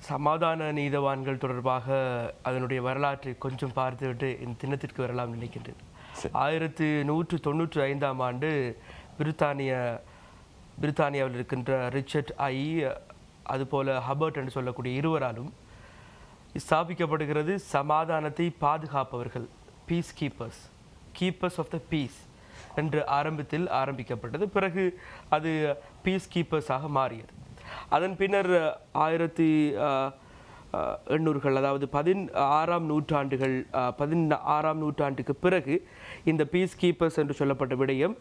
சமாதான நீதவான்கள் தொடர்பாக அதனுடைய வரலாற்றை கொஞ்சம் பார்த்துவிட்டு இந்த தினத்திற்கு வரலாம் நினைக்கின்றேன் ஆயிரத்து நூற்று தொண்ணூற்று ஐந்தாம் ஆண்டு பிரித்தானிய பிரித்தானியாவில் இருக்கின்ற ரிச்சர்ட் ஐ அதுபோல ஹபர்ட் என்று சொல்லக்கூடிய இருவராலும் ஸ்தாபிக்கப்படுகிறது சமாதானத்தை பாதுகாப்பவர்கள் peace keepers keepers of the peace என்று ஆரம்பத்தில் ஆரம்பிக்கப்பட்டது பிறகு அது பீஸ் கீப்பர்ஸாக மாறியது அதன் பின்னர் ஆயிரத்தி அஹ், அஹ், எண்ணூறுகள் அதாவது பதின் ஆறாம் நூற்றாண்டுகள் அஹ், பதின் ஆறாம் நூற்றாண்டுக்கு பிறகு இந்த பீஸ் கீப்பர்ஸ் என்று சொல்லப்பட்ட விடயம்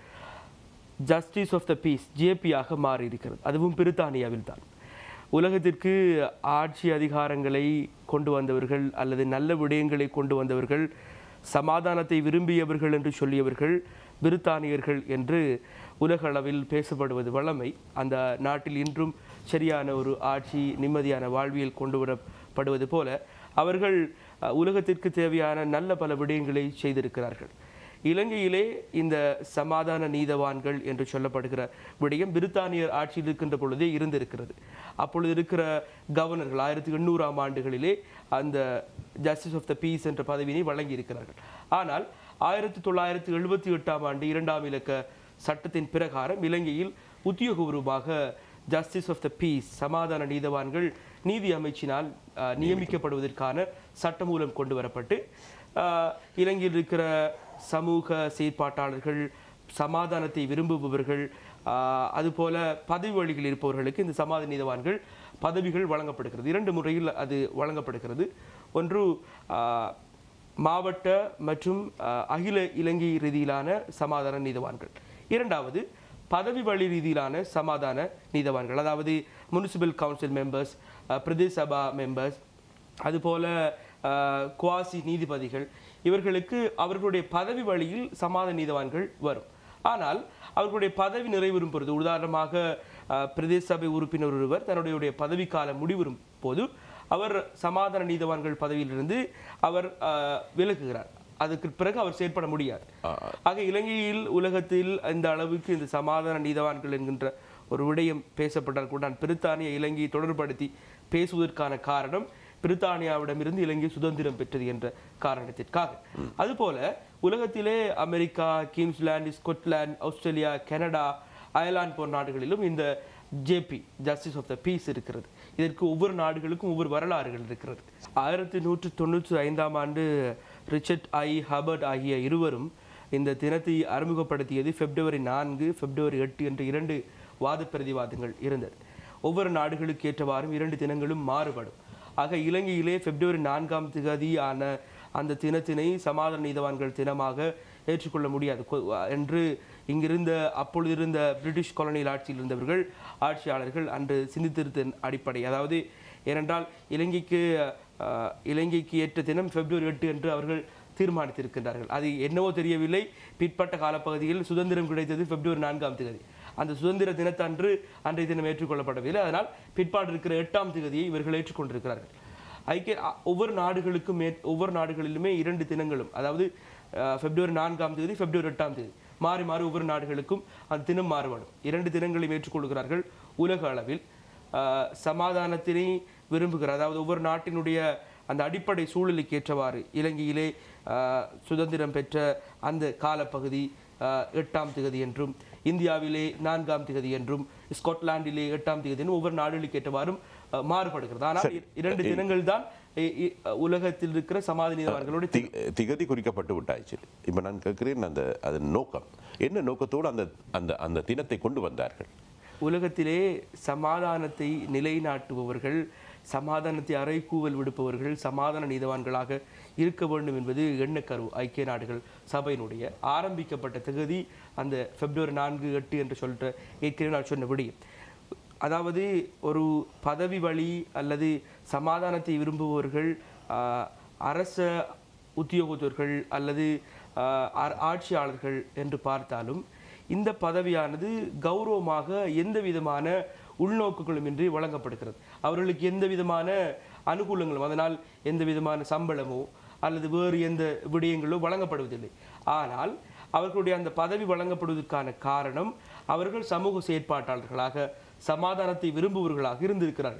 ஜஸ்டிஸ் ஆஃப் த பீஸ் ஜேபியாக மாறி இருக்கிறது அதுவும் பிரித்தானியாவில் தான் உலகத்திற்கு ஆட்சி அதிகாரங்களை கொண்டு வந்தவர்கள் அல்லது நல்ல விடயங்களை கொண்டு வந்தவர்கள் சமாதானத்தை விரும்பியவர்கள் என்று சொல்லியவர்கள் பிரித்தானியர்கள் என்று உலக அளவில் பேசப்படுவது வழமை அந்த நாட்டில் இன்றும் சரியான ஒரு ஆட்சி நிம்மதியான வாழ்வியல் கொண்டு வரப்படுவது போல அவர்கள் அஹ், உலகத்திற்கு தேவையான நல்ல பல விடயங்களை செய்திருக்கிறார்கள் இலங்கையிலே இந்த சமாதான நீதவான்கள் என்று சொல்லப்படுகிற விடயம் பிரித்தானியர் ஆட்சியில் இருக்கின்ற பொழுதே இருந்திருக்கிறது அப்பொழுது இருக்கிற கவர்னர்கள் ஆயிரத்தி எண்ணூறாம் ஆண்டுகளிலே அந்த ஜஸ்டிஸ் ஆஃப் த பீஸ் என்ற பதவியினை வழங்கி இருக்கிறார்கள் ஆனால் ஆயிரத்தி தொள்ளாயிரத்தி எழுபத்தி எட்டாம் ஆண்டு இரண்டாம் இலக்க சட்டத்தின் பிரகாரம் இலங்கையில் உத்தியோகபூர்வமாக ஜஸ்டிஸ் ஆஃப் த பீஸ் சமாதான நீதவான்கள் நீதி அமைச்சினால் அஹ், நியமிக்கப்படுவதற்கான சட்டமூலம் கொண்டு வரப்பட்டு அஹ், இலங்கையில் இருக்கிற சமூக செயற்பாட்டாளர்கள் சமாதானத்தை விரும்புபவர்கள் ஆஹ், அதுபோல பதவி வழிகளில் இருப்பவர்களுக்கு இந்த சமாதான நீதவான்கள் பதவிகள் வழங்கப்படுகிறது இரண்டு முறையில் அது வழங்கப்படுகிறது ஒன்று ஆஹ், மாவட்ட மற்றும் ஆஹ், அகில இலங்கை ரீதியிலான சமாதான நீதவான்கள் இரண்டாவது பதவி வழி ரீதியிலான சமாதான நீதவான்கள் அதாவது முனிசிபல் கவுன்சில் மெம்பர்ஸ் பிரதேச சபா மெம்பர்ஸ் அதுபோல அஹ், குவாசி நீதிபதிகள் இவர்களுக்கு அவர்களுடைய பதவி வழியில் சமாதான நீதவான்கள் வரும் ஆனால் அவர்களுடைய பதவி நிறைவேறும் பொழுது உதாரணமாக அஹ், பிரதேச சபை உறுப்பினர் ஒருவர் தன்னுடைய பதவிக்காலம் முடிவரும் போது அவர் சமாதான நீதவான்கள் பதவியிலிருந்து அவர் அஹ், விலகுகிறார் அதுக்கு பிறகு அவர் செயற்பட முடியாது ஆக இலங்கையில் உலகத்தில் இந்த அளவுக்கு இந்த சமாதான நீதவான்கள் என்கின்ற ஒரு விடயம் பேசப்பட்டால் கூட நான் பிரித்தானிய இலங்கையை தொடர்படுத்தி பேசுவதற்கான காரணம் பிரித்தானியாவிடமிருந்து இலங்கை சுதந்திரம் பெற்றது என்ற காரணத்திற்காக அதுபோல உலகத்திலே அமெரிக்கா கிங்ஸ்லாந்து ஸ்கொட்லாந்து ஆஸ்திரேலியா கனடா அயர்லாந்து போன்ற நாடுகளிலும் இந்த JP justice of the peace இருக்கிறது இதற்கு ஒவ்வொரு நாடுகளுக்கும் ஒவ்வொரு வரலாறுகள் இருக்கிறது ஆயிரத்தி நூற்று தொண்ணூற்றி ஐந்தாம் ஆண்டு ரிச்சர்ட் ஐ ஹபர்ட் ஆகிய இருவரும் இந்த தினத்தை அறிமுகப்படுத்தியது பிப்ரவரி நான்கு பிப்ரவரி எட்டு என்ற இரண்டு வாத பிரதிவாதங்கள் இருந்தது ஒவ்வொரு நாடுகளுக்கு ஏற்றவாறும் இரண்டு தினங்களும் மாறுபடும் ஆக இலங்கையிலே பிப்ரவரி நான்காம் திகதி ஆன அந்த தினத்தினை சமாதான நீதவான்கள் தினமாக ஏற்றுக்கொள்ள முடியாது கொ- என்று இங்கிருந்த அப்பொழுது இருந்த பிரிட்டிஷ் காலனியில் ஆட்சியில் இருந்தவர்கள் ஆட்சியாளர்கள் அன்று சிந்தித்திருத்தின் அடிப்படை அதாவது ஏனென்றால் இலங்கைக்கு அஹ், இலங்கைக்கு ஏற்ற தினம் பிப்ரவரி எட்டு என்று அவர்கள் தீர்மானித்திருக்கின்றார்கள் அது என்னவோ தெரியவில்லை பிற்பட்ட காலப்பகுதியில் சுதந்திரம் கிடைத்தது பிப்ரவரி நான்காம் தேதி அந்த சுதந்திர தினத்தன்று அன்றைய தினம் ஏற்றுக்கொள்ளப்படவில்லை அதனால் பிற்பாடு இருக்கிற எட்டாம் தேதியை இவர்கள் ஏற்றுக்கொண்டிருக்கிறார்கள் ஐக்கிய அ- ஒவ்வொரு நாடுகளுக்கும் மே- ஒவ்வொரு நாடுகளிலுமே இரண்டு தினங்களும் அதாவது அஹ், பிப்ரவரி நான்காம் தேதி பிப்ரவரி எட்டாம் தேதி மாறி மாறி ஒவ்வொரு நாடுகளுக்கும் அந்த தினம் மாறுபடும் இரண்டு தினங்களையும் ஏற்றுக்கொள்கிறார்கள் உலக அளவில் அஹ், சமாதானத்தினை விரும்புகிறார் அதாவது ஒவ்வொரு நாட்டினுடைய அந்த அடிப்படை சூழலுக்கு ஏற்றவாறு இலங்கையிலே அஹ், சுதந்திரம் பெற்ற அந்த காலப்பகுதி அஹ், எட்டாம் திகதி என்றும் இந்தியாவிலே நான்காம் திகதி என்றும் ஸ்காட்லாண்டிலே எட்டாம் திகதி என்றும் ஒவ்வொரு நாடுகளுக்கு ஏற்றவாறும் அஹ், மாறுபடுகிறது ஆனால் இ- இரண்டு தினங்கள் தான் இ- இ- உலகத்தில் இருக்கிற சமாதி நீதவான்களோட தி- திகதி குறிக்கப்பட்டு விட்டாச்சு இப்போ நான் கேட்கிறேன் அந்த அதன் நோக்கம் என்ன நோக்கத்தோடு அந்த அந்த அந்த தினத்தை கொண்டு வந்தார்கள் உலகத்திலே சமாதானத்தை நிலைநாட்டுபவர்கள் சமாதானத்தை அறைகூவல் விடுப்பவர்கள் சமாதான நீதவான்களாக இருக்க வேண்டும் என்பது எண்ணக்கரு ஐக்கிய நாடுகள் சபையினுடைய ஆரம்பிக்கப்பட்ட தகுதி அந்த பிப்ரவரி நான்கு எட்டு என்று சொல்லிட்டு ஏற்கனவே நான் சொன்ன விடியும் அதாவது ஒரு பதவி வழி அல்லது சமாதானத்தை விரும்புபவர்கள் ஆஹ், அரச உத்தியோகத்தர்கள் அல்லது ஆஹ், ஆ- ஆட்சியாளர்கள் என்று பார்த்தாலும் இந்த பதவியானது கௌரவமாக எந்த விதமான உள்நோக்குகளுமின்றி வழங்கப்படுகிறது அவர்களுக்கு எந்த விதமான அனுகூலங்களும் அதனால் எந்த விதமான சம்பளமோ அல்லது வேறு எந்த விடயங்களோ வழங்கப்படுவதில்லை ஆனால் அவர்களுடைய அந்த பதவி வழங்கப்படுவதற்கான காரணம் அவர்கள் சமூக செயற்பாட்டாளர்களாக சமாதானத்தை விரும்புபவர்களாக இருந்திருக்கிறார்கள்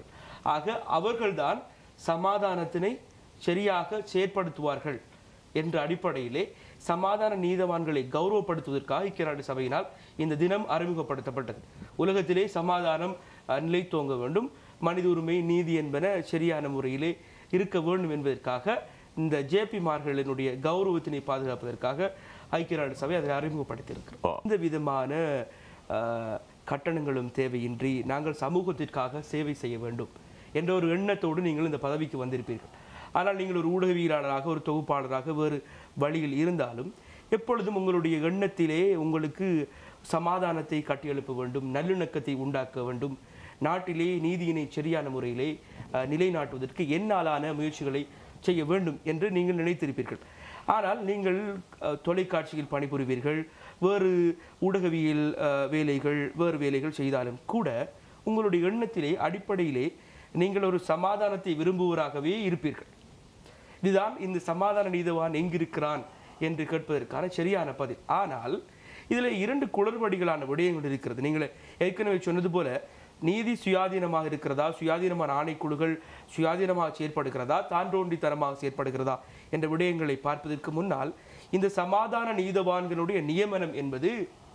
ஆக அவர்கள்தான் சமாதானத்தினை சரியாக செயற்படுத்துவார்கள் என்ற அடிப்படையிலே சமாதான நீதவான்களை கௌரவப்படுத்துவதற்காக ஐக்கிய நாடு சபையினால் இந்த தினம் அறிமுகப்படுத்தப்பட்டது உலகத்திலே சமாதானம் அஹ், நிலைத்தோங்க வேண்டும் மனித உரிமை நீதி என்பன சரியான முறையிலே இருக்க வேண்டும் என்பதற்காக இந்த ஜேபி மார்களினுடைய கௌரவத்தினை பாதுகாப்பதற்காக ஐக்கிய நாடு சபை அதை அறிமுகப்படுத்தியிருக்கிறது ஆ. இந்த விதமான அஹ், கட்டணங்களும் தேவையின்றி நாங்கள் சமூகத்திற்காக சேவை செய்ய வேண்டும் என்ற ஒரு எண்ணத்தோடு நீங்கள் இந்த பதவிக்கு வந்திருப்பீர்கள் ஆனால் நீங்கள் ஒரு ஊடகவியலாளராக ஒரு தொகுப்பாளராக வேறு வழியில் இருந்தாலும் எப்பொழுதும் உங்களுடைய எண்ணத்திலே உங்களுக்கு சமாதானத்தை கட்டியெழுப்ப வேண்டும் நல்லிணக்கத்தை உண்டாக்க வேண்டும் நாட்டிலே நீதியினை சரியான முறையிலே அஹ், நிலைநாட்டுவதற்கு என்னாலான முயற்சிகளை செய்ய வேண்டும் என்று நீங்கள் நினைத்திருப்பீர்கள் ஆனால் நீங்கள் அஹ், தொலைக்காட்சியில் பணிபுரிவீர்கள் வேறு ஊடகவியல் அஹ், வேலைகள் வேறு வேலைகள் செய்தாலும் கூட உங்களுடைய எண்ணத்திலே அடிப்படையிலே நீங்கள் ஒரு சமாதானத்தை விரும்புவராகவே இருப்பீர்கள் இதுதான் இந்த சமாதான நீதவான் எங்கிருக்கிறான் என்று கேட்பதற்கான சரியான பதில் ஆனால் இதில் இரண்டு குளறுபடிகளான விடயங்கள் இருக்கிறது நீங்கள் ஏற்கனவே சொன்னது போல நீதி சுயாதீனமாக இருக்கிறதா சுயாதீனமான ஆணைக்குழுக்கள் சுயாதீனமாக செயற்படுகிறதா தான்றோண்டித்தனமாக செயற்படுகிறதா என்ற விடயங்களை பார்ப்பதற்கு முன்னால் இந்த சமாதான நீதவான்களுடைய நியமனம் என்பது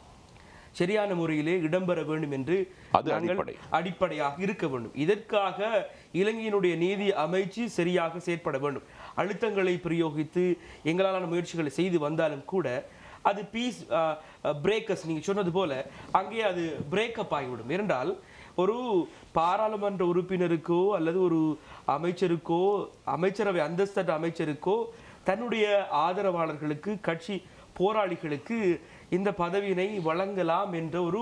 சரியான முறையிலே இடம்பெற வேண்டும் என்று அது நாங்கள் அடிப்படை. அடிப்படையாக இருக்க வேண்டும் இதற்காக இலங்கையினுடைய நீதி அமைச்சு சரியாக செயற்பட வேண்டும் அழுத்தங்களை பிரயோகித்து எங்களாலான முயற்சிகளை செய்து வந்தாலும் கூட அது பீஸ் பிரேக்கர்ஸ் நீங்க சொன்னது போல அங்கே அது பிரேக்கப் ஆகிவிடும் ஏனென்றால் ஒரு பாராளுமன்ற உறுப்பினருக்கோ அல்லது ஒரு அமைச்சருக்கோ அமைச்சரவை அந்தஸ்தற்ற அமைச்சருக்கோ தன்னுடைய ஆதரவாளர்களுக்கு கட்சி போராளிகளுக்கு இந்த பதவியினை வழங்கலாம் என்ற ஒரு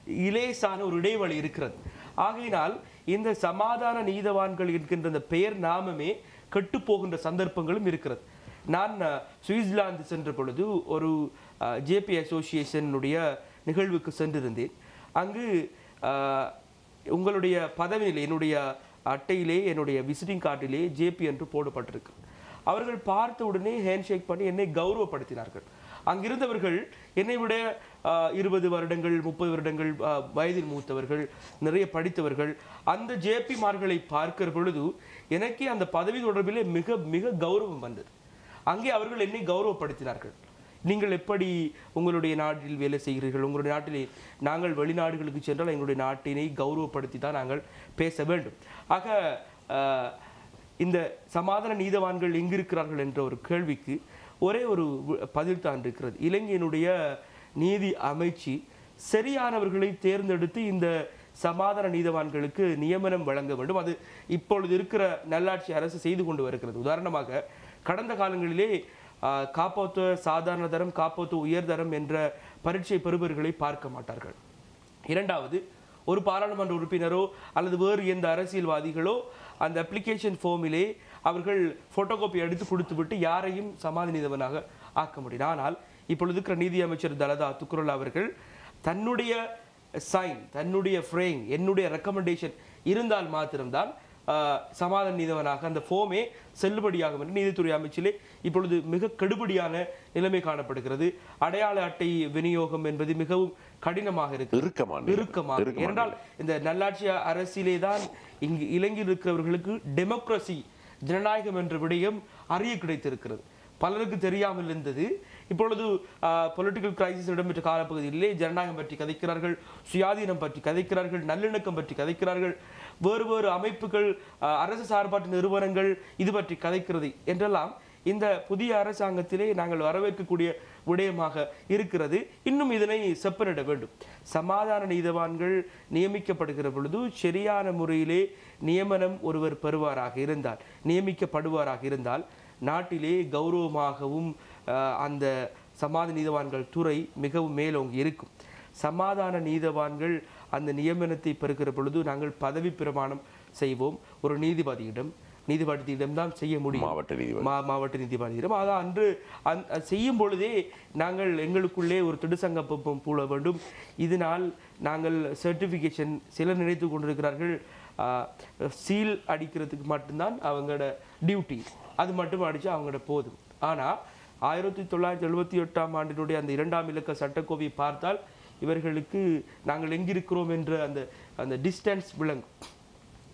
இலேசான ஒரு இடைவெளி இருக்கிறது ஆகையினால் இந்த சமாதான நீதவான்கள் என்கின்ற இந்த பெயர் நாமமே கெட்டுப் போகின்ற சந்தர்ப்பங்களும் இருக்கிறது நான் அஹ், சுவிட்சர்லாந்து சென்ற பொழுது ஒரு ஜேபி அசோசியேஷனுடைய நிகழ்வுக்கு சென்றிருந்தேன் அங்கு அஹ், உங்களுடைய பதவியில் என்னுடைய அட்டையிலே என்னுடைய விசிட்டிங் கார்டிலே ஜேபி என்று போடப்பட்டிருக்கு அவர்கள் பார்த்த உடனே ஹேண்ட்ஷேக் பண்ணி என்னை கௌரவப்படுத்தினார்கள் அங்கிருந்தவர்கள் என்னை விட இருபது வருடங்கள் முப்பது வருடங்கள் ஆ, வயதில் மூத்தவர்கள் நிறைய படித்தவர்கள் அந்த ஜேபி மார்களை பார்க்கிற பொழுது எனக்கே அந்த பதவி தொடர்பிலே மிக மிக கௌரவம் வந்தது அங்கே அவர்கள் என்னை கௌரவப்படுத்தினார்கள் நீங்கள் எப்படி உங்களுடைய நாட்டில் வேலை செய்கிறீர்கள் உங்களுடைய நாட்டிலே நாங்கள் வெளிநாடுகளுக்கு சென்றால் எங்களுடைய நாட்டினை கௌரவப்படுத்தி தான் நாங்கள் பேச வேண்டும் ஆக ஆஹ், இந்த சமாதான நீதவான்கள் எங்கிருக்கிறார்கள் என்ற ஒரு கேள்விக்கு ஒரே ஒரு வி- பதில் தான் இருக்கிறது இலங்கையினுடைய நீதி அமைச்சு சரியானவர்களை தேர்ந்தெடுத்து இந்த சமாதான நீதவான்களுக்கு நியமனம் வழங்க வேண்டும் அது இப்பொழுது இருக்கிற நல்லாட்சி அரசு செய்து கொண்டு வருகிறது உதாரணமாக கடந்த காலங்களிலே ஆஹ், காப்போத்த சாதாரண தரம் காப்போத்த உயர்தரம் என்ற பரீட்சை பெறுபவர்களை பார்க்க மாட்டார்கள் இரண்டாவது ஒரு பாராளுமன்ற உறுப்பினரோ அல்லது வேறு எந்த அரசியல்வாதிகளோ அந்த அப்ளிகேஷன் ஃபார்மிலே அவர்கள் ஃபோட்டோகாப்பி எடுத்து கொடுத்துவிட்டு யாரையும் சமாதி நீதவனாக ஆக்க முடியும் ஆனால் இப்பொழுது இருக்கிற நீதி அமைச்சர் தலதா துக்குரல் அவர்கள் தன்னுடைய சைன் தன்னுடைய ஃப்ரேம் என்னுடைய ரெக்கமெண்டேஷன் இருந்தால் மாத்திரம்தான் ஆஹ், சமாதான நீதவனாக அந்த ஃபோமே செல்லுபடியாகும் என்று நீதித்துறை அமைச்சிலே இப்பொழுது மிக கெடுபடியான நிலைமை காணப்படுகிறது அடையாள அட்டை விநியோகம் என்பது மிகவும் கடினமாக இருக்கு இறுக்கமான இறுக்கமாக இறுக்கமான ஏனென்றால் இந்த நல்லாட்சி அரசியலே தான் இங்கு இலங்கையில் இருக்கிறவர்களுக்கு டெமோக்ரஸி ஜனநாயகம் என்ற விடயம் அறிய கிடைத்திருக்கிறது பலருக்கு தெரியாமல் இருந்தது இப்பொழுது பொலிட்டிக்கல் கிரைசிஸ் இடம்பெற்ற காலப்பகுதியிலே ஜனநாயகம் பற்றி கதைக்கிறார்கள் சுயாதீனம் பற்றி கதைக்கிறார்கள் நல்லிணக்கம் பற்றி கதைக்கிறார்கள் வேறு வேறு அமைப்புகள் ஆஹ், அரசு சார்பாட்டு நிறுவனங்கள் இது பற்றி கதைக்கிறது என்றெல்லாம் இந்த புதிய அரசாங்கத்திலே நாங்கள் வரவேற்கக்கூடிய விடயமாக இருக்கிறது இன்னும் இதனை செப்பனிட வேண்டும் சமாதான நீதவான்கள் நியமிக்கப்படுகிற பொழுது சரியான முறையிலே நியமனம் ஒருவர் பெறுவாராக இருந்தால் நியமிக்கப்படுவாராக இருந்தால் நாட்டிலே கௌரவமாகவும் ஆஹ், அந்த சமாதான நீதவான்கள் துறை மிகவும் மேலோங்கி இருக்கும் சமாதான நீதவான்கள் அந்த நியமனத்தை பெறுகிற பொழுது நாங்கள் பதவி பிரமாணம் செய்வோம் ஒரு நீதிபதியிடம் நீதிபதியிடம் தான் செய்ய முடியும் மாவட்ட நீதிபதி மா மாவட்ட நீதிபதியிடம் அதான் அன்று அந் அது செய்யும் பொழுதே நாங்கள் எங்களுக்குள்ளே ஒரு திடுசங்கப்பம் பூள வேண்டும் இதனால் நாங்கள் சர்டிஃபிகேஷன் சிலர் நினைத்து கொண்டிருக்கிறார்கள் சீல் அடிக்கிறதுக்கு மட்டும்தான் அவங்களோட டியூட்டி அது மட்டும் அடிச்சா அவங்களோட போதும் ஆனால் ஆயிரத்தி தொள்ளாயிரத்தி எழுபத்தி எட்டாம் ஆண்டினுடைய அந்த இரண்டாம் இலக்க சட்டக்கோவையை பார்த்தால் இவர்களுக்கு நாங்கள் எங்கிருக்கிறோம் என்ற அந்த அந்த டிஸ்டன்ஸ் விளங்கும்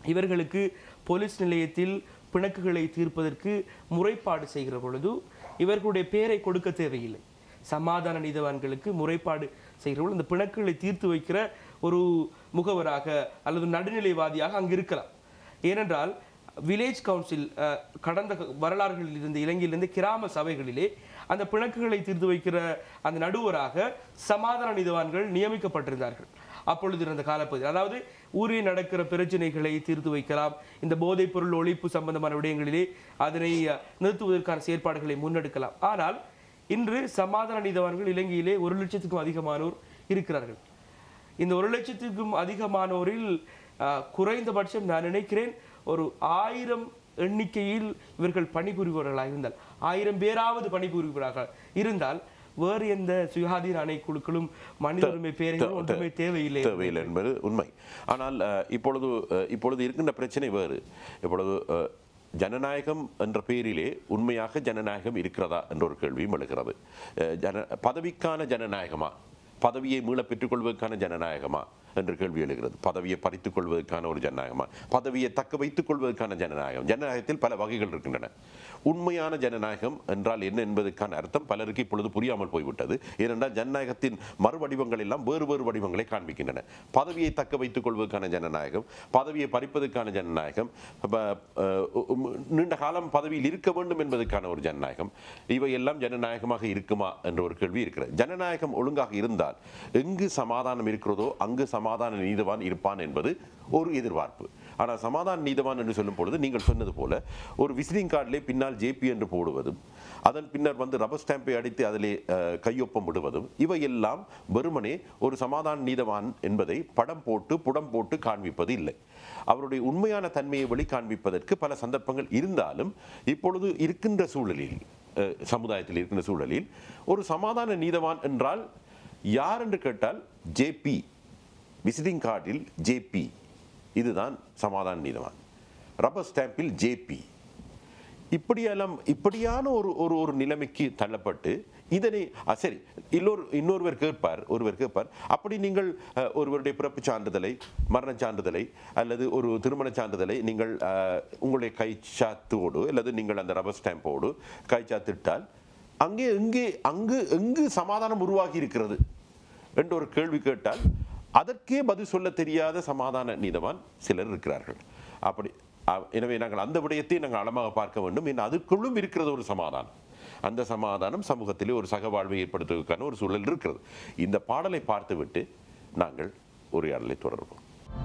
இவர்களுக்கு போலீஸ் நிலையத்தில் பிணக்குகளை தீர்ப்பதற்கு முறைப்பாடு செய்கிற பொழுது இவர்களுடைய பெயரை கொடுக்க தேவையில்லை சமாதான நீதவான்களுக்கு முறைப்பாடு செய்கிற பொழுது இந்த பிணக்குகளை தீர்த்து வைக்கிற ஒரு முகவராக அல்லது நடுநிலைவாதியாக அங்கு இருக்கலாம் ஏனென்றால் வில்லேஜ் கவுன்சில் அஹ், கடந்த க- வரலாறுகளில் இருந்து இலங்கையிலிருந்து கிராம சபைகளிலே அந்த பிணக்குகளை தீர்த்து வைக்கிற அந்த நடுவராக சமாதான நீதவான்கள் நியமிக்கப்பட்டிருந்தார்கள் அப்பொழுது இருந்த காலப்பகுதி அதாவது ஊரில் நடக்கிற பிரச்சனைகளை தீர்த்து வைக்கலாம் இந்த போதைப் பொருள் ஒழிப்பு சம்பந்தமான விடயங்களிலே அதனை அஹ், நிறுத்துவதற்கான செயற்பாடுகளை முன்னெடுக்கலாம் ஆனால் இன்று சமாதான நீதவான்கள் இலங்கையிலே ஒரு லட்சத்துக்கும் அதிகமானோர் இருக்கிறார்கள் இந்த ஒரு லட்சத்துக்கும் அதிகமானோரில் அஹ், குறைந்தபட்சம் நான் நினைக்கிறேன் ஒரு ஆயிரம் எண்ணிக்கையில் இவர்கள் பணிபுரிபவர்களாக இருந்தால் ஆயிரம் பேராவது பணிபுரிபவர்களாக இருந்தால் வேறு எந்த சுயாதீன ஆணைக்குழுக்களும் மனித உரிமை பேரையும் ஒன்றுமே தேவையில்லை தேவையில்லை என்பது உண்மை ஆனால் அஹ், இப்பொழுது அஹ், இப்பொழுது இருக்கின்ற பிரச்சனை வேறு இப்பொழுது அஹ், ஜனநாயகம் என்ற பெயரிலே உண்மையாக ஜனநாயகம் இருக்கிறதா என்ற ஒரு கேள்வியும் எழுகிறது அஹ், ஜன பதவிக்கான ஜனநாயகமா பதவியை மீள பெற்றுக்கொள்வதற்கான ஜனநாயகமா என்ற கேள்வி எழுகிறது பதவியை பறித்துக் கொள்வதற்கான ஒரு ஜனநாயகமா பதவியை தக்க வைத்துக் கொள்வதற்கான ஜனநாயகம் ஜனநாயகத்தில் பல வகைகள் இருக்கின்றன உண்மையான ஜனநாயகம் என்றால் என்ன என்பதற்கான அர்த்தம் பலருக்கு இப்பொழுது புரியாமல் போய்விட்டது ஏனென்றால் ஜனநாயகத்தின் மறுவடிவங்கள் எல்லாம் வேறு வேறு வடிவங்களை காண்பிக்கின்றன பதவியை தக்க வைத்துக் கொள்வதற்கான ஜனநாயகம் பதவியை பறிப்பதற்கான ஜனநாயகம் ப- அஹ் உம் நீண்ட காலம் பதவியில் இருக்க வேண்டும் என்பதற்கான ஒரு ஜனநாயகம் இவை எல்லாம் ஜனநாயகமாக இருக்குமா என்ற ஒரு கேள்வி இருக்கிறது ஜனநாயகம் ஒழுங்காக இருந்தால் எங்கு சமாதானம் இருக்கிறதோ அங்கு சமாதான நீதவான் இருப்பான் என்பது ஒரு எதிர்பார்ப்பு ஆனால் சமாதான நீதவான் என்று சொல்லும் பொழுது நீங்கள் சொன்னது போல ஒரு விசிட்டிங் கார்டிலே பின்னால் ஜேபி என்று போடுவதும் அதன் பின்னர் வந்து ரப்பர் ஸ்டாம்பை அடித்து அதிலே அஹ், கையொப்பம் விடுவதும் இவையெல்லாம் வெறுமனே ஒரு சமாதான நீதவான் என்பதை படம் போட்டு புடம் போட்டு காண்பிப்பது இல்லை அவருடைய உண்மையான தன்மையை வெளி காண்பிப்பதற்கு பல சந்தர்ப்பங்கள் இருந்தாலும் இப்பொழுது இருக்கின்ற சூழலில் அஹ், சமுதாயத்தில் இருக்கின்ற சூழலில் ஒரு சமாதான நீதவான் என்றால் யார் என்று கேட்டால் ஜேபி விசிட்டிங் கார்டில் ஜேபி இதுதான் சமாதான நீதவான் ரப்பர் ஸ்டாம்பில் ஜேபி இப்படியெல்லாம் இப்படியான ஒரு ஒரு ஒரு நிலைமைக்கு தள்ளப்பட்டு இதனை அ, சரி இன்னொரு இன்னொருவர் கேட்பார் ஒருவர் கேட்பார் அப்படி நீங்கள் அ, ஒருவருடைய பிறப்பு சான்றிதழை மரண சான்றிதழை அல்லது ஒரு திருமண சான்றிதழை நீங்கள் அ, உங்களுடைய கைச்சாத்தோடு அல்லது நீங்கள் அந்த ரப்பர் ஸ்டாம்போடு கைச்சாத்திட்டால் அங்கே எங்கே அங்கு எங்கு சமாதானம் உருவாகி இருக்கிறது என்ற ஒரு கேள்வி கேட்டால் அதற்கே பதில் சொல்ல தெரியாத சமாதான நீதவான் சிலர் இருக்கிறார்கள் அப்படி அ- எனவே நாங்கள் அந்த விடயத்தை நாங்கள் ஆழமாக பார்க்க வேண்டும் இன்னும் அதுக்குள்ளும் இருக்கிறது ஒரு சமாதானம் அந்த சமாதானம் சமூகத்திலே ஒரு சகவாழ்வை ஏற்படுத்துவதற்கான ஒரு சூழல் இருக்கிறது இந்த பாடலை பார்த்துவிட்டு நாங்கள் உரையாடலை தொடர்வோம்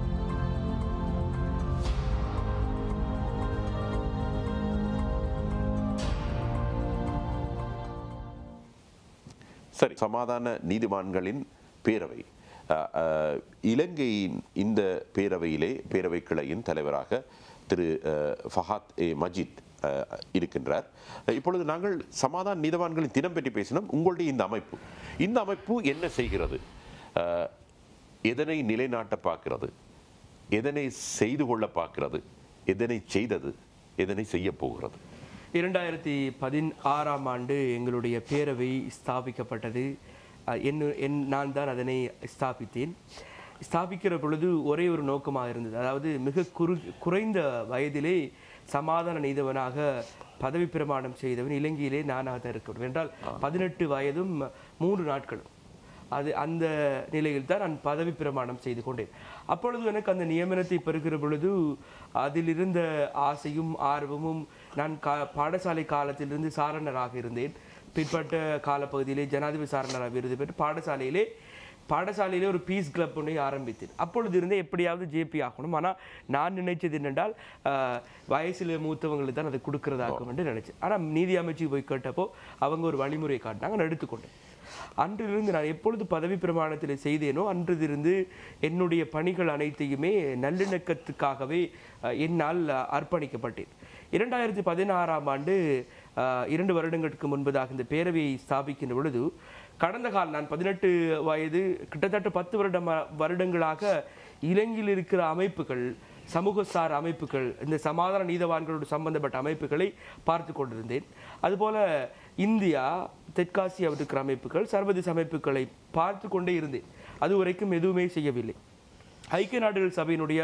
சரி சமாதான நீதிமான்களின் பேரவை அஹ், அஹ், இலங்கையின் இந்த பேரவையிலே பேரவை கிளையின் தலைவராக திரு அஹ், ஃபஹாத் ஏ மஜித் அஹ், இருக்கின்றார் இப்பொழுது நாங்கள் சமாதான நீதவான்களின் தினம் பற்றி பேசினோம் உங்களுடைய இந்த அமைப்பு இந்த அமைப்பு என்ன செய்கிறது அஹ், எதனை நிலைநாட்ட பார்க்கிறது எதனை செய்து கொள்ள பார்க்கிறது எதனை செய்தது எதனை செய்ய போகிறது இரண்டாயிரத்தி பதினாறாம் ஆண்டு எங்களுடைய பேரவை ஸ்தாபிக்கப்பட்டது அஹ், என்னு என் நான் தான் அதனை ஸ்தாபித்தேன் ஸ்தாபிக்கிற பொழுது ஒரே ஒரு நோக்கமாக இருந்தது அதாவது மிக குறு குறைந்த வயதிலே சமாதான நீதவனாக பதவி பிரமாணம் செய்தவன் இலங்கையிலே நானாக தான் இருக்கிறேன் என்றால் பதினெட்டு வயதும் மூன்று நாட்களும் அது அந்த நிலையில் தான் நான் பதவி பிரமாணம் செய்து கொண்டேன் அப்பொழுது எனக்கு அந்த நியமனத்தை பெறுகிற பொழுது அதில் இருந்த ஆசையும் ஆர்வமும் நான் கா பாடசாலை காலத்திலிருந்து சாரணராக இருந்தேன் பிற்பட்ட காலப்பகுதியிலே ஜனாதிபதி சாரணராக விருது பெற்று பாடசாலையிலே பாடசாலையிலே ஒரு பீஸ் கிளப் ஒன்றை ஆரம்பித்தேன் அப்பொழுது இருந்தே எப்படியாவது ஜேபி ஆகணும் ஆனால் நான் நினைச்சது என்னென்றால் ஆஹ், வயசுல மூத்தவங்களுக்கு தான் அதை கொடுக்கறதாக்கும் என்று நினைச்சேன் ஆனால் நீதி அமைச்சுக்கு போய் கேட்டப்போ அவங்க ஒரு வழிமுறை காட்டினாங்க நான் எடுத்துக்கொண்டேன் அன்றிலிருந்து நான் எப்பொழுது பதவி பிரமாணத்தில் செய்தேனோ அன்றிலிருந்து என்னுடைய பணிகள் அனைத்தையுமே நல்லிணக்கத்துக்காகவே அஹ், என்னால் அஹ், அர்ப்பணிக்கப்பட்டேன் இரண்டாயிரத்தி பதினாறாம் ஆண்டு அஹ், இரண்டு வருடங்களுக்கு முன்பதாக இந்த பேரவையை ஸ்தாபிக்கின்ற பொழுது கடந்த கால நான் பதினெட்டு வயது கிட்டத்தட்ட பத்து வருடம் வருடங்களாக இலங்கையில் இருக்கிற அமைப்புகள் சமூகசார் அமைப்புகள் இந்த சமாதான நீதவான்களோடு சம்பந்தப்பட்ட அமைப்புகளை பார்த்து கொண்டிருந்தேன் அதுபோல இந்தியா தெற்காசியாவில் இருக்கிற அமைப்புகள் சர்வதேச அமைப்புகளை பார்த்து கொண்டே இருந்தேன் அது வரைக்கும் எதுவுமே செய்யவில்லை ஐக்கிய நாடுகள் சபையினுடைய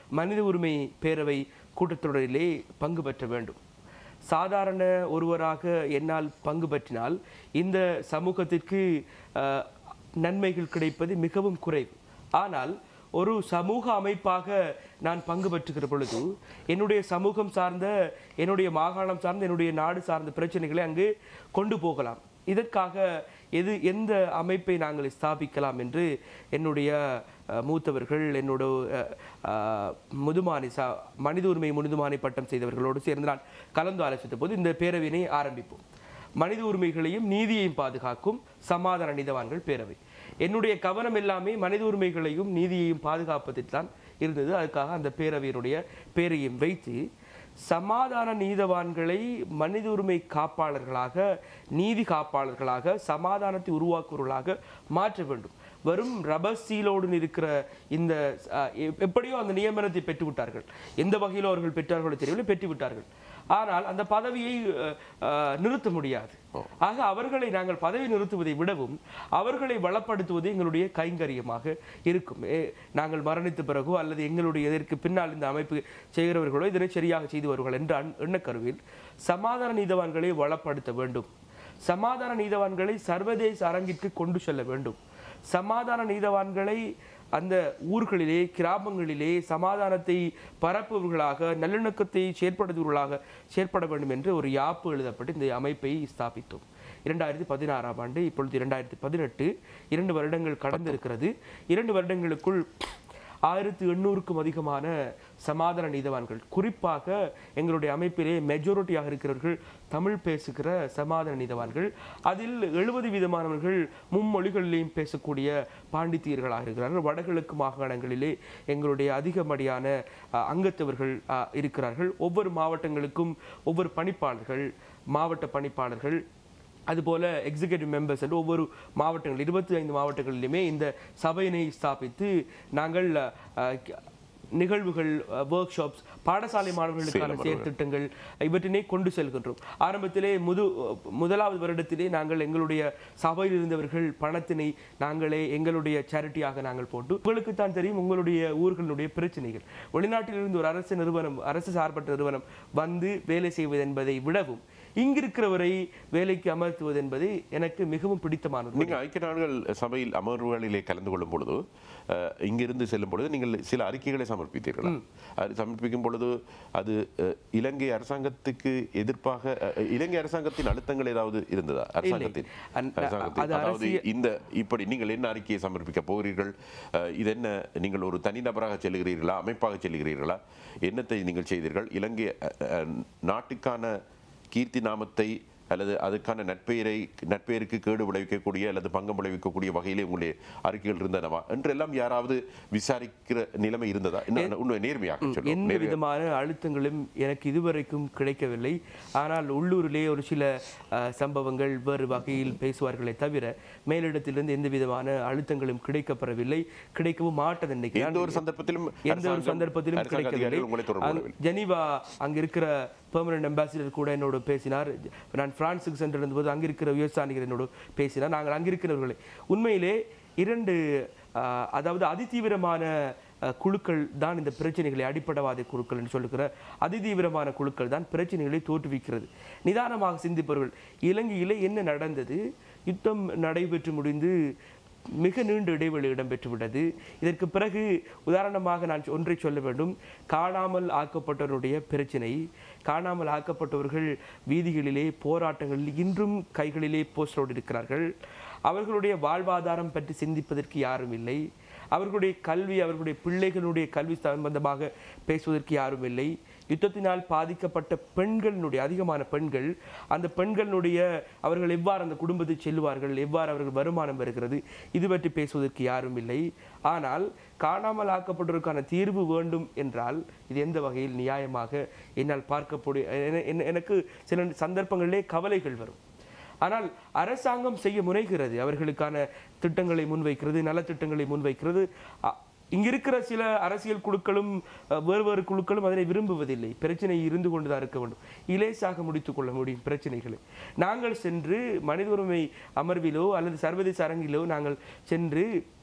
மனித உரிமை பேரவை கூட்டத்தொடரிலே பங்கு பெற்ற வேண்டும் சாதாரண ஒருவராக என்னால் பங்கு பற்றினால் இந்த சமூகத்திற்கு அஹ், நன்மைகள் கிடைப்பது மிகவும் குறைவு ஆனால் ஒரு சமூக அமைப்பாக நான் பங்கு பெற்றுகிற பொழுது என்னுடைய சமூகம் சார்ந்த என்னுடைய மாகாணம் சார்ந்த என்னுடைய நாடு சார்ந்த பிரச்சனைகளை அங்கு கொண்டு போகலாம் இதற்காக எது எந்த அமைப்பை நாங்கள் ஸ்தாபிக்கலாம் என்று என்னுடைய அஹ், மூத்தவர்கள் என்னோட அஹ், அஹ், முதுமானி சா மனித உரிமை முதுமானி பட்டம் செய்தவர்களோடு சேர்ந்து நான் கலந்து ஆலோசித்த போது இந்த பேரவினை ஆரம்பிப்போம் மனித உரிமைகளையும் நீதியையும் பாதுகாக்கும் சமாதான நீதவான்கள் பேரவை என்னுடைய கவனம் எல்லாமே மனித உரிமைகளையும் நீதியையும் பாதுகாப்பதில் தான் இருந்தது அதுக்காக அந்த பேரவையினுடைய பேரையும் வைத்து சமாதான நீதவான்களை மனித உரிமை காப்பாளர்களாக நீதி காப்பாளர்களாக சமாதானத்தை உருவாக்குவர்களாக மாற்ற வேண்டும் வெறும் ரப்பர் சீலோடு இருக்கிற இந்த அஹ், எ- எப்படியோ அந்த நியமனத்தை பெற்றுவிட்டார்கள் எந்த வகையில் அவர்கள் பெற்றார்களோ தெரியவில்லை பெற்றுவிட்டார்கள் ஆனால் அந்த பதவியை அஹ், அஹ், நிறுத்த முடியாது ஆக அவர்களை நாங்கள் பதவி நிறுத்துவதை விடவும் அவர்களை வளப்படுத்துவது எங்களுடைய கைங்கரியமாக இருக்கும் ஏ, நாங்கள் மரணித்த பிறகோ அல்லது எங்களுடைய இதற்கு பின்னால் இந்த அமைப்பு செய்கிறவர்களோ இதனை சரியாக செய்து வருவார்கள் என்ற அண்- எண்ணக்கருவில் சமாதான நீதவான்களை வளப்படுத்த வேண்டும் சமாதான நீதவான்களை சர்வதேச அரங்கிற்கு கொண்டு செல்ல வேண்டும் சமாதான நீதவான்களை அந்த ஊர்களிலே கிராமங்களிலே சமாதானத்தை பரப்புவர்களாக நல்லிணக்கத்தை செயற்படுத்துவர்களாக செயற்பட வேண்டும் என்று ஒரு யாப்பு எழுதப்பட்டு இந்த அமைப்பை ஸ்தாபித்தோம் இரண்டாயிரத்தி பதினாறாம் ஆண்டு இப்பொழுது இரண்டாயிரத்தி பதினெட்டு இரண்டு வருடங்கள் கடந்திருக்கிறது இரண்டு வருடங்களுக்குள் ஆயிரத்தி எண்ணூறுக்கும் அதிகமான சமாதான நீதவான்கள் குறிப்பாக எங்களுடைய அமைப்பிலே மெஜாரிட்டியாக இருக்கிறவர்கள் தமிழ் பேசுகிற சமாதான நீதவான்கள் அதில் எழுபது விதமானவர்கள் மும்மொழிகளிலேயும் பேசக்கூடிய பாண்டித்தியர்களாக இருக்கிறார்கள் வடகிழக்கு மாகாணங்களிலே எங்களுடைய அதிகமடியான அஹ், அங்கத்தவர்கள் அஹ், இருக்கிறார்கள் ஒவ்வொரு மாவட்டங்களுக்கும் ஒவ்வொரு பணிப்பாளர்கள் மாவட்ட பணிப்பாளர்கள் அதுபோல எக்ஸிகியூட்டிவ் மெம்பர்ஸ் என்று ஒவ்வொரு மாவட்டங்கள் இருபத்தி ஐந்து மாவட்டங்களிலுமே இந்த சபையினை ஸ்தாபித்து நாங்கள் அஹ், நிகழ்வுகள் ஒர்க் ஷாப்ஸ் பாடசாலை மாணவர்களுக்கான செயற்திட்டங்கள் இவற்றினை கொண்டு செல்கின்றோம் ஆரம்பத்திலே முது முதலாவது வருடத்திலே நாங்கள் எங்களுடைய சபையில் இருந்தவர்கள் பணத்தினை நாங்களே எங்களுடைய சேரிட்டியாக நாங்கள் போட்டு உங்களுக்கு தான் தெரியும் உங்களுடைய ஊர்களுடைய பிரச்சனைகள் வெளிநாட்டிலிருந்து ஒரு அரசு நிறுவனம் அரசு சார்பற்ற நிறுவனம் வந்து வேலை செய்வது என்பதை விடவும் இங்கிருக்கிறவரை வேலைக்கு அமர்த்துவது என்பது எனக்கு மிகவும் பிடித்தமானது நீங்க ஐக்கிய நாடுகள் சபையில் அமர்வுகளிலே கலந்து கொள்ளும் பொழுது அஹ், இங்கிருந்து செல்லும் பொழுது நீங்கள் சில அறிக்கைகளை சமர்ப்பித்தீர்களா அது சமர்ப்பிக்கும் பொழுது அது அஹ், இலங்கை அரசாங்கத்துக்கு எதிர்ப்பாக அஹ், இலங்கை அரசாங்கத்தின் அழுத்தங்கள் ஏதாவது இருந்ததா அரசாங்கத்தின் அந்- அரசாங்கத்தின் அது அதாவது இந்த இப்படி நீங்கள் என்ன அறிக்கையை சமர்ப்பிக்க போகிறீர்கள் அஹ், இது என்ன நீங்கள் ஒரு தனிநபராக செல்கிறீர்களா அமைப்பாக செல்கிறீர்களா என்னத்தை நீங்கள் செய்தீர்கள் இலங்கை அஹ், அஹ், நாட்டுக்கான கீர்த்தி நாமத்தை அல்லது அதுக்கான நட்பெயரை நட்பெயருக்கு கேடு விளைவிக்கக்கூடிய அல்லது பங்கம் விளைவிக்கக்கூடிய வகையிலே உங்களுடைய அறிக்கைகள் இருந்தனவா என்றெல்லாம் யாராவது விசாரிக்கிற நிலைமை இருந்ததா என்ன உண்மை நேர்மையாக சொல்லுவோம் எந்த விதமான அழுத்தங்களும் எனக்கு இதுவரைக்கும் கிடைக்கவில்லை ஆனால் உள்ளூரிலே ஒரு சில அஹ், சம்பவங்கள் வேறு வகையில் பேசுவார்களே தவிர மேலிடத்திலிருந்து எந்த விதமான அழுத்தங்களும் கிடைக்கப்பெறவில்லை கிடைக்கவும் மாட்டது எந்த நினைக்கிறேன் ஒரு சந்தர்ப்பத்திலும் எந்த ஒரு அரசாங்கம், சந்தர்ப்பத்திலும் அரசாங்க கிடைக்கவில்லை அதிகாரிகள் உங்களை தொடர்பு அங்க- கொள்ளவில்லை. ஜெனீவா அங்க இருக்கிற பெர்மனன்ட் அம்பாசிடர் கூட என்னோட பேசினார் நான் பிரான்ஸுக்கு சென்று இருந்தபோது அங்க இருக்கிற விவசாயிகள் என்னோட பேசினார் நாங்கள் அங்கிருக்கிறவர்களே உண்மையிலே இரண்டு ஆஹ், அதாவது அதிதீவிரமான அஹ், குழுக்கள் தான் இந்த பிரச்சனைகளை அடிப்படைவாத குழுக்கள் என்று சொல்லுகிற அதிதீவிரமான குழுக்கள் தான் பிரச்சனைகளை தோற்றுவிக்கிறது நிதானமாக சிந்திப்பவர்கள் இலங்கையிலே என்ன நடந்தது யுத்தம் நடைபெற்று முடிந்து மிக நீண்ட இடைவெளி இடம்பெற்றுவிட்டது இதற்கு பிறகு உதாரணமாக நான் ஒன்றை சொல்ல வேண்டும் காணாமல் ஆக்கப்பட்டவருடைய பிரச்சினை காணாமல் ஆக்கப்பட்டவர்கள் வீதிகளிலே போராட்டங்களில் இன்றும் கைகளிலே போஸ்டரோடு இருக்கிறார்கள் அவர்களுடைய வாழ்வாதாரம் பற்றி சிந்திப்பதற்கு யாரும் இல்லை அவர்களுடைய கல்வி அவர்களுடைய பிள்ளைகளுடைய கல்வி சம்பந்தமாக பேசுவதற்கு யாரும் இல்லை யுத்தத்தினால் பாதிக்கப்பட்ட பெண்களினுடைய அதிகமான பெண்கள் அந்த பெண்களினுடைய அவர்கள் எவ்வாறு அந்த குடும்பத்தை செல்வார்கள் எவ்வாறு அவர்கள் வருமானம் வருகிறது இது பற்றி பேசுவதற்கு யாரும் இல்லை ஆனால் காணாமல் ஆக்கப்பட்டவருக்கான தீர்வு வேண்டும் என்றால் இது எந்த வகையில் நியாயமாக என்னால் பார்க்கப்படும் என- என- எனக்கு சில சந்தர்ப்பங்களிலே கவலைகள் வரும் ஆனால் அரசாங்கம் செய்ய முனைகிறது அவர்களுக்கான திட்டங்களை முன்வைக்கிறது நலத்திட்டங்களை முன்வைக்கிறது அ- இங்கிருக்கிற சில அரசியல் குழுக்களும் அ, வேறு வேறு குழுக்களும் அதனை விரும்புவதில்லை பிரச்சனை இருந்து கொண்டுதான் இருக்க வேண்டும் இலேசாக முடித்துக் கொள்ள முடியும் பிரச்சனைகளை நாங்கள் சென்று மனித உரிமை அமர்விலோ அல்லது சர்வதேச அரங்கிலோ நாங்கள் சென்று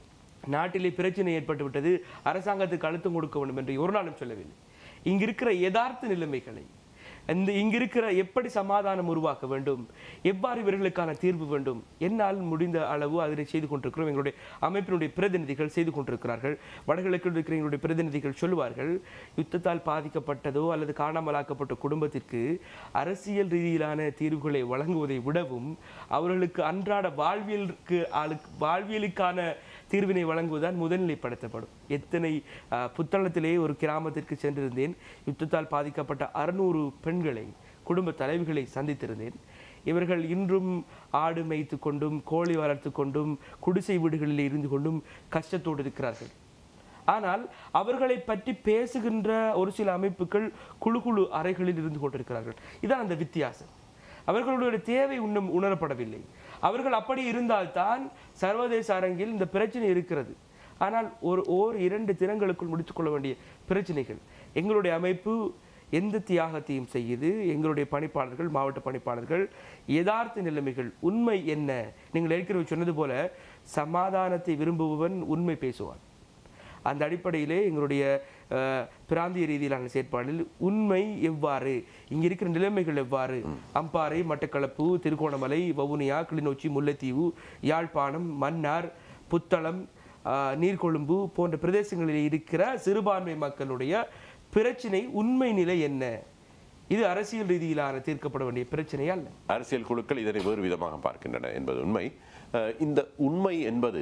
நாட்டிலே பிரச்சனை ஏற்பட்டு விட்டது அரசாங்கத்துக்கு அழுத்தம் கொடுக்க வேண்டும் என்று ஒரு நாளும் சொல்லவில்லை இங்க இருக்கிற யதார்த்த நிலைமைகளை இந்த இங்க இருக்கிற எப்படி சமாதானம் உருவாக்க வேண்டும் எவ்வாறு இவர்களுக்கான தீர்வு வேண்டும் என்னால் முடிந்த அளவு அதனை செய்து கொண்டிருக்கிறோம் எங்களுடைய அமைப்பினுடைய பிரதிநிதிகள் செய்து கொண்டிருக்கிறார்கள் வடகிழக்கில் இருக்கிற எங்களுடைய பிரதிநிதிகள் சொல்லுவார்கள் யுத்தத்தால் பாதிக்கப்பட்டதோ அல்லது காணாமலாக்கப்பட்ட குடும்பத்திற்கு அரசியல் ரீதியிலான தீர்வுகளை வழங்குவதை விடவும் அவர்களுக்கு அன்றாட வாழ்வியலுக்கு ஆளுக்கு வாழ்வியலுக்கான தீர்வினை வழங்குவதுதான் முதல்நிலைப்படுத்தப்படும் எத்தனை அஹ், புத்தளத்திலே ஒரு கிராமத்திற்கு சென்றிருந்தேன் யுத்தத்தால் பாதிக்கப்பட்ட அறுநூறு பெண்களை குடும்ப தலைவிகளை சந்தித்திருந்தேன் இவர்கள் இன்றும் ஆடு மேய்த்து கொண்டும் கோழி வளர்த்து கொண்டும் குடிசை வீடுகளில் இருந்து கொண்டும் கஷ்டத்தோடு இருக்கிறார்கள் ஆனால் அவர்களை பற்றி பேசுகின்ற ஒரு சில அமைப்புகள் குழு குழு அறைகளில் இருந்து கொண்டிருக்கிறார்கள் இதான் அந்த வித்தியாசம் அவர்களுடைய தேவை இன்னும் உணரப்படவில்லை அவர்கள் அப்படி இருந்தால்தான் சர்வதேச அரங்கில் இந்த பிரச்சனை இருக்கிறது ஆனால் ஒரு ஓர் இரண்டு தினங்களுக்குள் முடித்துக்கொள்ள வேண்டிய பிரச்சனைகள் எங்களுடைய அமைப்பு எந்த தியாகத்தையும் செய்யுது எங்களுடைய பணிப்பாளர்கள் மாவட்ட பணிப்பாளர்கள் யதார்த்த நிலைமைகள் உண்மை என்ன நீங்கள் ஏற்கனவே சொன்னது போல சமாதானத்தை விரும்புபவன் உண்மை பேசுவான் அந்த அடிப்படையிலே எங்களுடைய அஹ், பிராந்திய ரீதியிலான செயற்பாடில் உண்மை எவ்வாறு இங்க இருக்கிற நிலைமைகள் எவ்வாறு அம்பாறை மட்டக்களப்பு திருகோணமலை வவுனியா கிளிநொச்சி முல்லைத்தீவு யாழ்ப்பாணம் மன்னார் புத்தளம் அஹ், நீர்கொழும்பு போன்ற பிரதேசங்களில் இருக்கிற சிறுபான்மை மக்களுடைய பிரச்சினை உண்மை நிலை என்ன இது அரசியல் ரீதியிலான தீர்க்கப்பட வேண்டிய பிரச்சனை அல்ல அரசியல் குழுக்கள் இதனை வேறு விதமாக பார்க்கின்றன என்பது உண்மை அஹ், இந்த உண்மை என்பது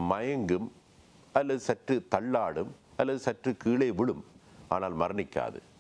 மயங்கும் அல்லது சற்று தள்ளாடும் அல்லது சற்று கீழே விழும் ஆனால் மரணிக்காது